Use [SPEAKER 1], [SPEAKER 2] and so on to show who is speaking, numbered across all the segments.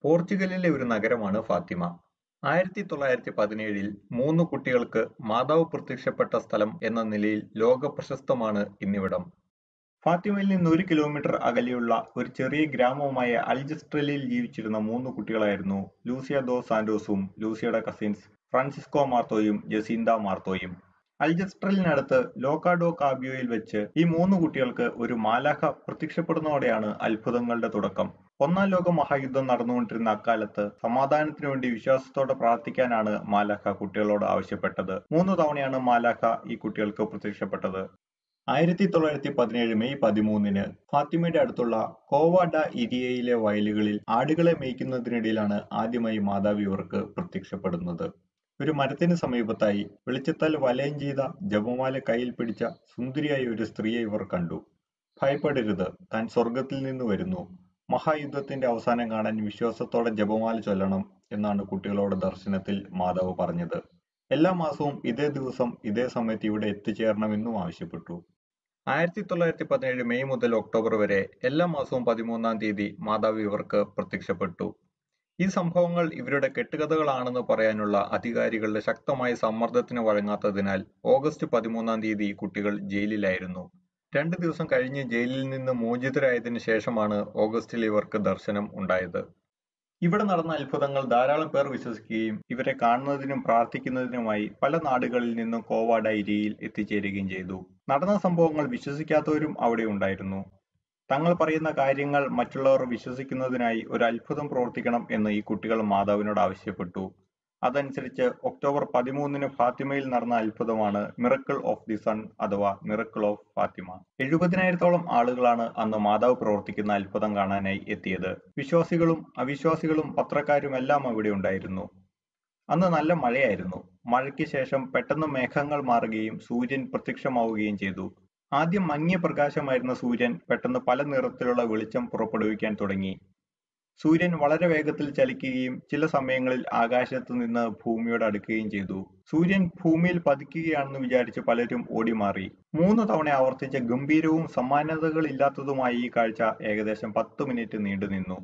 [SPEAKER 1] പോർച്ചുഗലിലെ ഒരു നഗരമാണ് ഫാത്തിമ. ആയിരത്തി തൊള്ളായിരത്തി പതിനേഴിൽ മൂന്ന് കുട്ടികൾക്ക് മാതാവ് പ്രത്യക്ഷപ്പെട്ട സ്ഥലം എന്ന നിലയിൽ ലോകപ്രശസ്തമാണ് ഇന്നിവിടം. ഫാത്തിമയിൽ നിന്ന് ഒരു കിലോമീറ്റർ അകലെയുള്ള ഒരു ചെറിയ ഗ്രാമമായ അൽജസ്ട്രലിൽ ജീവിച്ചിരുന്ന മൂന്ന് കുട്ടികളായിരുന്നു ലൂസിയ ദോസ് സാന്റോസും ലൂസിയയുടെ കസിൻസ് ഫ്രാൻസിസ്കോ മാർത്തോയും ജസീന്ത മാർത്തോയും. അൽജസ്ട്രലിനടുത്ത് ലോക ഡോ കാബിയോയിൽ വെച്ച് ഈ മൂന്ന് കുട്ടികൾക്ക് ഒരു മാലാഖ പ്രത്യക്ഷപ്പെടുന്നതോടെയാണ് അത്ഭുതങ്ങളുടെ തുടക്കം. ഒന്നാം ലോക മഹായുദ്ധം നടന്നുകൊണ്ടിരുന്ന അക്കാലത്ത് സമാധാനത്തിനു വേണ്ടി വിശ്വാസത്തോടെ പ്രാർത്ഥിക്കാനാണ് മാലാഖ കുട്ടികളോട് ആവശ്യപ്പെട്ടത്. മൂന്ന് തവണയാണ് മാലാഖ ഈ കുട്ടികൾക്ക് പ്രത്യക്ഷപ്പെട്ടത്. ആയിരത്തി തൊള്ളായിരത്തി പതിനേഴ് മെയ് പതിമൂന്നിന് ഫാത്തിമയുടെ അടുത്തുള്ള കോവ ഡ ഇരിയയിലെ വയലുകളിൽ ആടുകളെ മേയ്ക്കുന്നതിനിടയിലാണ് ആദ്യമായി മാതാവ് ഇവർക്ക് പ്രത്യക്ഷപ്പെടുന്നത്. ഒരു മരത്തിന് സമീപത്തായി വെളിച്ചത്താൽ വലയം ചെയ്ത ജപമാല കയ്യിൽ പിടിച്ച സുന്ദരിയായ ഒരു സ്ത്രീയെ ഇവർ കണ്ടു. ഭയപ്പെടരുത്, താൻ സ്വർഗ്ഗത്തിൽ നിന്ന് വരുന്നു. മഹായുദ്ധത്തിന്റെ അവസാനം കാണാൻ വിശ്വാസത്തോടെ ജപമാല ചൊല്ലണം എന്നാണ് കുട്ടികളോട് ദർശനത്തിൽ മാതാവ് പറഞ്ഞത്. എല്ലാ മാസവും ഇതേ ദിവസം ഇതേ സമയത്ത് ഇവിടെ എത്തിച്ചേരണമെന്നും ആവശ്യപ്പെട്ടു. ആയിരത്തി തൊള്ളായിരത്തി പതിനേഴ് മെയ് മുതൽ ഒക്ടോബർ വരെ എല്ലാ മാസവും പതിമൂന്നാം തീയതി മാതാവ് ഇവർക്ക് പ്രത്യക്ഷപ്പെട്ടു. ഈ സംഭവങ്ങൾ ഇവരുടെ കെട്ടുകഥകളാണെന്ന് പറയാനുള്ള അധികാരികളുടെ ശക്തമായ സമ്മർദ്ദത്തിന് വഴങ്ങാത്തതിനാൽ ഓഗസ്റ്റ് പതിമൂന്നാം തീയതി കുട്ടികൾ ജയിലിലായിരുന്നു. രണ്ട് ദിവസം കഴിഞ്ഞ് ജയിലിൽ നിന്ന് മോചിതരായതിന് ശേഷമാണ് ഓഗസ്റ്റിൽ ഇവർക്ക് ദർശനം ഉണ്ടായത്. ഇവിടെ നടന്ന അത്ഭുതങ്ങൾ ധാരാളം പേർ വിശ്വസിക്കുകയും ഇവരെ കാണുന്നതിനും പ്രാർത്ഥിക്കുന്നതിനുമായി പല നാടുകളിൽ നിന്നും കോവ ഡ ഇരിയയിൽ എത്തിച്ചേരുകയും ചെയ്തു. നടന്ന സംഭവങ്ങൾ വിശ്വസിക്കാത്തവരും അവിടെയുണ്ടായിരുന്നു. തങ്ങൾ പറയുന്ന കാര്യങ്ങൾ മറ്റുള്ളവർ വിശ്വസിക്കുന്നതിനായി ഒരു അത്ഭുതം പ്രവർത്തിക്കണം എന്ന് ഈ കുട്ടികൾ മാതാവിനോട് ആവശ്യപ്പെട്ടു. അതനുസരിച്ച് ഒക്ടോബർ പതിമൂന്നിന് ഫാത്തിമയിൽ നടന്ന അത്ഭുതമാണ് മിറക്കിൾ ഓഫ് ദി സൺ അഥവാ മിറക്കിൾ ഓഫ് ഫാത്തിമ. എഴുപതിനായിരത്തോളം ആളുകളാണ് അന്ന് മാതാവ് പ്രവർത്തിക്കുന്ന അത്ഭുതം കാണാനായി എത്തിയത്. വിശ്വാസികളും അവിശ്വാസികളും പത്രക്കാരുമെല്ലാം അവിടെ ഉണ്ടായിരുന്നു. അന്ന് നല്ല മഴയായിരുന്നു. മഴയ്ക്ക് ശേഷം പെട്ടെന്ന് മേഘങ്ങൾ മാറുകയും സൂര്യൻ പ്രത്യക്ഷമാവുകയും ചെയ്തു. ആദ്യം മങ്ങിയ പ്രകാശമായിരുന്ന സൂര്യൻ പെട്ടെന്ന് പല നിറത്തിലുള്ള വെളിച്ചം പുറപ്പെടുവിക്കാൻ തുടങ്ങി. സൂര്യൻ വളരെ വേഗത്തിൽ ചലിക്കുകയും ചില സമയങ്ങളിൽ ആകാശത്ത് നിന്ന് ഭൂമിയോട് അടുക്കുകയും ചെയ്തു. സൂര്യൻ ഭൂമിയിൽ പതിക്കുകയാണെന്ന് വിചാരിച്ച് പലരും ഓടിമാറി. മൂന്ന് തവണ ആവർത്തിച്ച ഗംഭീരവും സമാനതകളില്ലാത്തതുമായ ഈ കാഴ്ച ഏകദേശം പത്ത് മിനിറ്റ് നീണ്ടുനിന്നു.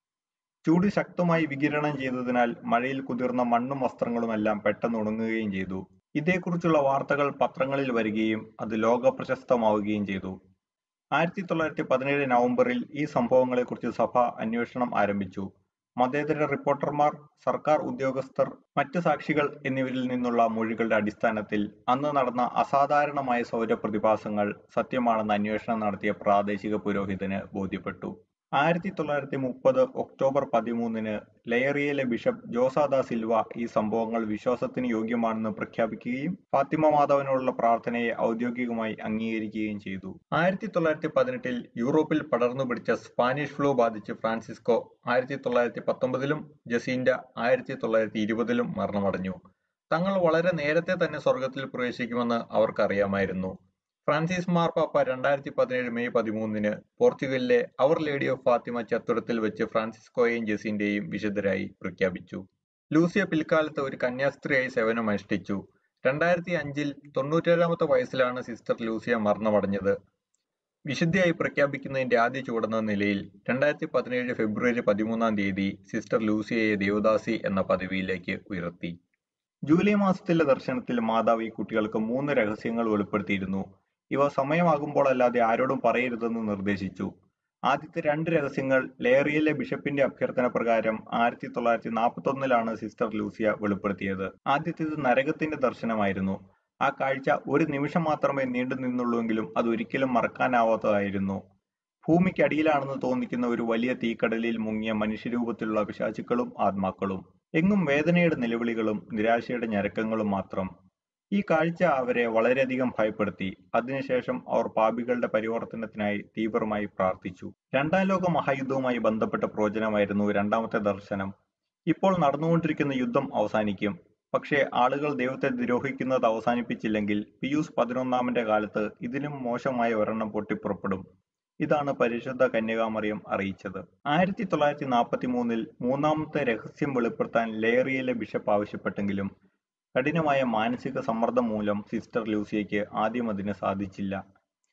[SPEAKER 1] ചൂട് ശക്തമായി വികിരണം ചെയ്തതിനാൽ മഴയിൽ കുതിർന്ന മണ്ണും വസ്ത്രങ്ങളുമെല്ലാം പെട്ടെന്ന് ഉണങ്ങുകയും ചെയ്തു. ഇതേക്കുറിച്ചുള്ള വാർത്തകൾ പത്രങ്ങളിൽ വരികയും അത് ലോകപ്രശസ്തമാവുകയും ചെയ്തു. ആയിരത്തി തൊള്ളായിരത്തി പതിനേഴ് നവംബറിൽ ഈ സംഭവങ്ങളെക്കുറിച്ച് സഭ അന്വേഷണം ആരംഭിച്ചു. മതേതര റിപ്പോർട്ടർമാർ, സർക്കാർ ഉദ്യോഗസ്ഥർ, മറ്റ് സാക്ഷികൾ എന്നിവരിൽ നിന്നുള്ള മൊഴികളുടെ അടിസ്ഥാനത്തിൽ അന്ന് നടന്ന അസാധാരണമായ സൗരപ്രതിഭാസങ്ങൾ സത്യമാണെന്ന് അന്വേഷണം നടത്തിയ പ്രാദേശിക പുരോഹിതന് ബോധ്യപ്പെട്ടു. ആയിരത്തി തൊള്ളായിരത്തി മുപ്പത് ഒക്ടോബർ പതിമൂന്നിന് ലയറിയയിലെ ബിഷപ്പ് ജോസ ദാ സിൽവ ഈ സംഭവങ്ങൾ വിശ്വാസത്തിന് യോഗ്യമാണെന്ന് പ്രഖ്യാപിക്കുകയും ഫാത്തിമ മാതാവിനോടുള്ള പ്രാർത്ഥനയെ ഔദ്യോഗികമായി അംഗീകരിക്കുകയും ചെയ്തു. ആയിരത്തി തൊള്ളായിരത്തി പതിനെട്ടിൽ യൂറോപ്പിൽ പടർന്നുപിടിച്ച സ്പാനിഷ് ഫ്ലൂ ബാധിച്ച് ഫ്രാൻസിസ്കോ ആയിരത്തി തൊള്ളായിരത്തി പത്തൊമ്പതിലും ജസീന്റ ആയിരത്തി തൊള്ളായിരത്തി ഇരുപതിലും മരണമടഞ്ഞു. തങ്ങൾ വളരെ നേരത്തെ തന്നെ സ്വർഗ്ഗത്തിൽ പ്രവേശിക്കുമെന്ന് അവർക്കറിയാമായിരുന്നു. ഫ്രാൻസിസ് മാർപ്പാപ്പ രണ്ടായിരത്തി പതിനേഴ് മെയ് പതിമൂന്നിന് പോർച്ചുഗലിലെ അവർ ലേഡി ഓഫ് ഫാത്തിമ ചത്വരത്തിൽ വെച്ച് ഫ്രാൻസിസ്കോയെയും ജസീന്തയെയും വിശുദ്ധരായി പ്രഖ്യാപിച്ചു. ലൂസിയ പിൽക്കാലത്ത് ഒരു കന്യാസ്ത്രീയായി സേവനമനുഷ്ഠിച്ചു. രണ്ടായിരത്തി അഞ്ചിൽ തൊണ്ണൂറ്റേഴാമത്തെ വയസ്സിലാണ് സിസ്റ്റർ ലൂസിയ മരണമടഞ്ഞത്. വിശുദ്ധയായി പ്രഖ്യാപിക്കുന്നതിന്റെ ആദ്യ ചുവടെന്ന നിലയിൽ രണ്ടായിരത്തി പതിനേഴ് ഫെബ്രുവരി പതിമൂന്നാം തീയതി സിസ്റ്റർ ലൂസിയയെ ദേവദാസി എന്ന പദവിയിലേക്ക് ഉയർത്തി. ജൂലൈ മാസത്തിലെ ദർശനത്തിൽ മാതാവ് ഈ കുട്ടികൾക്ക് മൂന്ന് രഹസ്യങ്ങൾ വെളിപ്പെടുത്തിയിരുന്നു. ഇവ സമയമാകുമ്പോഴല്ലാതെ ആരോടും പറയരുതെന്ന് നിർദ്ദേശിച്ചു. ആദ്യത്തെ രണ്ട് രഹസ്യങ്ങൾ ലയറിയയിലെ ബിഷപ്പിന്റെ അഭ്യർത്ഥന പ്രകാരം ആയിരത്തി തൊള്ളായിരത്തി നാൽപ്പത്തൊന്നിലാണ് സിസ്റ്റർ ലൂസിയ വെളിപ്പെടുത്തിയത്. ആദ്യത്തേത് നരകത്തിന്റെ ദർശനമായിരുന്നു. ആ കാഴ്ച ഒരു നിമിഷം മാത്രമേ നീണ്ടുനിന്നുള്ളൂവെങ്കിലും അതൊരിക്കലും മറക്കാനാവാത്തതായിരുന്നു. ഭൂമിക്കടിയിലാണെന്ന് തോന്നിക്കുന്ന ഒരു വലിയ തീക്കടലിൽ മുങ്ങിയ മനുഷ്യരൂപത്തിലുള്ള പിശാചുക്കളും ആത്മാക്കളും. എങ്ങും വേദനയുടെ നിലവിളികളും നിരാശയുടെ ഞരക്കങ്ങളും മാത്രം. ഈ കാഴ്ച അവരെ വളരെയധികം ഭയപ്പെടുത്തി. അതിനുശേഷം അവർ പാപികളുടെ പരിവർത്തനത്തിനായി തീവ്രമായി പ്രാർത്ഥിച്ചു. രണ്ടാം ലോക മഹായുദ്ധവുമായി ബന്ധപ്പെട്ട പ്രവചനമായിരുന്നു രണ്ടാമത്തെ ദർശനം. ഇപ്പോൾ നടന്നുകൊണ്ടിരിക്കുന്ന യുദ്ധം അവസാനിക്കും. പക്ഷേ ആളുകൾ ദൈവത്തെ ദ്രോഹിക്കുന്നത് അവസാനിപ്പിച്ചില്ലെങ്കിൽ പിയൂസ് പതിനൊന്നാമന്റെ കാലത്ത് ഇതിലും മോശമായ ഒരെണ്ണം പൊട്ടിപ്പുറപ്പെടും. ഇതാണ് പരിശുദ്ധ കന്യകാമറിയം അറിയിച്ചത്. ആയിരത്തി തൊള്ളായിരത്തി നാൽപ്പത്തിമൂന്നിൽ മൂന്നാമത്തെ രഹസ്യം വെളിപ്പെടുത്താൻ ലയറിയയിലെ ബിഷപ്പ് ആവശ്യപ്പെട്ടെങ്കിലും കഠിനമായ മാനസിക സമ്മർദ്ദം മൂലം സിസ്റ്റർ ലൂസിയയ്ക്ക് ആദ്യം അതിന് സാധിച്ചില്ല.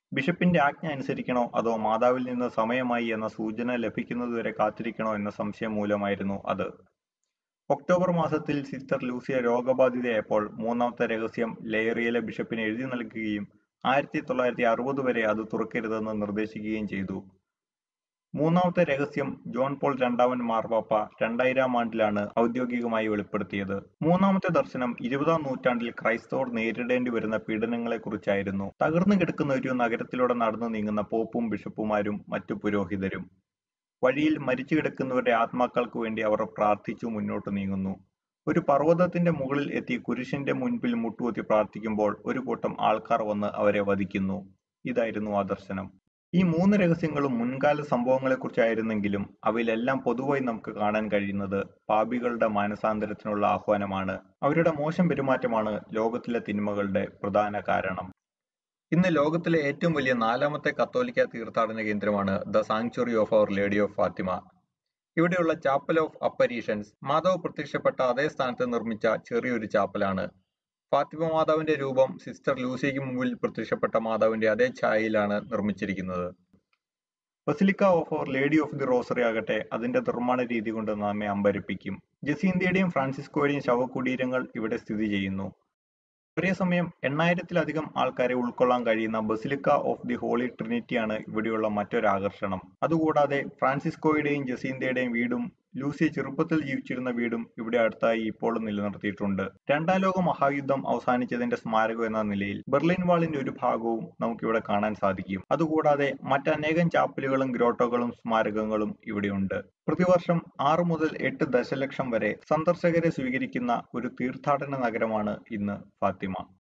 [SPEAKER 1] ബിഷപ്പിന്റെ ആജ്ഞ അനുസരിക്കണോ അതോ മാതാവിൽ നിന്ന് സമയമായി എന്ന സൂചന ലഭിക്കുന്നതുവരെ കാത്തിരിക്കണോ എന്ന സംശയം മൂലമായിരുന്നു അത് ഒക്ടോബർ മാസത്തിൽ സിസ്റ്റർ ലൂസിയ രോഗബാധിതയായപ്പോൾ മൂന്നാമത്തെ രഹസ്യം ലേറിയയിലെ ബിഷപ്പിന് എഴുതി നൽകുകയും ആയിരത്തി തൊള്ളായിരത്തി അറുപത് വരെ അത് തുറക്കരുതെന്ന് നിർദ്ദേശിക്കുകയും ചെയ്തു മൂന്നാമത്തെ രഹസ്യം ജോൺ പോൾ രണ്ടാമൻ മാർപ്പാപ്പ രണ്ടായിരം ആണ്ടിലാണ് ഔദ്യോഗികമായി വെളിപ്പെടുത്തിയത് മൂന്നാമത്തെ ദർശനം ഇരുപതാം നൂറ്റാണ്ടിൽ ക്രൈസ്തവർ നേരിടേണ്ടി വരുന്ന പീഡനങ്ങളെക്കുറിച്ചായിരുന്നു തകർന്നു കിടക്കുന്ന ഒരു നഗരത്തിലൂടെ നടന്നു നീങ്ങുന്ന പോപ്പും ബിഷപ്പുമാരും മറ്റു പുരോഹിതരും വഴിയിൽ മരിച്ചു കിടക്കുന്നവരുടെ ആത്മാക്കൾക്ക് വേണ്ടി അവർ പ്രാർത്ഥിച്ചു മുന്നോട്ട് നീങ്ങുന്നു ഒരു പർവ്വതത്തിന്റെ മുകളിൽ എത്തി കുരിശിന്റെ മുൻപിൽ മുട്ടുകുത്തി പ്രാർത്ഥിക്കുമ്പോൾ ഒരു കൂട്ടം ആൾക്കാർ വന്ന് അവരെ വധിക്കുന്നു ഇതായിരുന്നു ആ ദർശനം ഈ മൂന്ന് രഹസ്യങ്ങളും മുൻകാല സംഭവങ്ങളെക്കുറിച്ചായിരുന്നെങ്കിലും അവയിലെല്ലാം പൊതുവായി നമുക്ക് കാണാൻ കഴിയുന്നത് പാപികളുടെ മാനസാന്തരത്തിനുള്ള ആഹ്വാനമാണ് അവരുടെ മോശം പെരുമാറ്റമാണ് ലോകത്തിലെ തിന്മകളുടെ പ്രധാന കാരണം ഇന്ന് ലോകത്തിലെ ഏറ്റവും വലിയ നാലാമത്തെ കത്തോലിക്ക തീർത്ഥാടന കേന്ദ്രമാണ് the sanctuary of our lady of Fatima ഇവിടെയുള്ള ചാപ്പൽ ഓഫ് അപ്പരീഷൻസ് മാതാവ് പ്രത്യക്ഷപ്പെട്ട അതേ സ്ഥാനത്ത് നിർമ്മിച്ച ചെറിയൊരു ചാപ്പലാണ് ഫാത്തിമ മാതാവിന്റെ രൂപം സിസ്റ്റർ ലൂസിക്ക് മുമ്പിൽ പ്രത്യക്ഷപ്പെട്ട മാതാവിന്റെ അതേ ഛായയിലാണ് നിർമ്മിച്ചിരിക്കുന്നത് basilica of our lady of the rosary ആകട്ടെ അതിന്റെ നിർമ്മാണ രീതി കൊണ്ട് നമ്മെ അമ്പരിപ്പിക്കും ജസീന്തയുടെയും ഫ്രാൻസിസ്കോയുടെയും ശവകുടീരങ്ങൾ ഇവിടെ സ്ഥിതി ചെയ്യുന്നു ഒരേ സമയം എണ്ണായിരത്തിലധികം ആൾക്കാരെ ഉൾക്കൊള്ളാൻ കഴിയുന്ന ബസിലിക്ക ഓഫ് ദി ഹോളി ട്രിനിറ്റിയാണ് ഇവിടെയുള്ള മറ്റൊരു ആകർഷണം അതുകൂടാതെ ഫ്രാൻസിസ്കോയുടെയും ജസീന്തയുടെയും വീടും ലൂസി ചെറുപ്പത്തിൽ ജീവിച്ചിരുന്ന വീടും ഇവിടെ അടുത്തായി ഇപ്പോഴും നിലനിർത്തിയിട്ടുണ്ട് രണ്ടാം ലോക മഹായുദ്ധം അവസാനിച്ചതിന്റെ സ്മാരകം എന്ന നിലയിൽ ബെർലിൻ വാളിന്റെ ഒരു ഭാഗവും നമുക്കിവിടെ കാണാൻ സാധിക്കും അതുകൂടാതെ മറ്റനേകം ചാപ്പലുകളും ഗ്രോട്ടോകളും സ്മാരകങ്ങളും ഇവിടെയുണ്ട് പ്രതിവർഷം ആറ് മുതൽ എട്ട് ദശലക്ഷം വരെ സന്ദർശകരെ സ്വീകരിക്കുന്ന ഒരു തീർത്ഥാടന നഗരമാണ് ഇന്ന് ഫാത്തിമ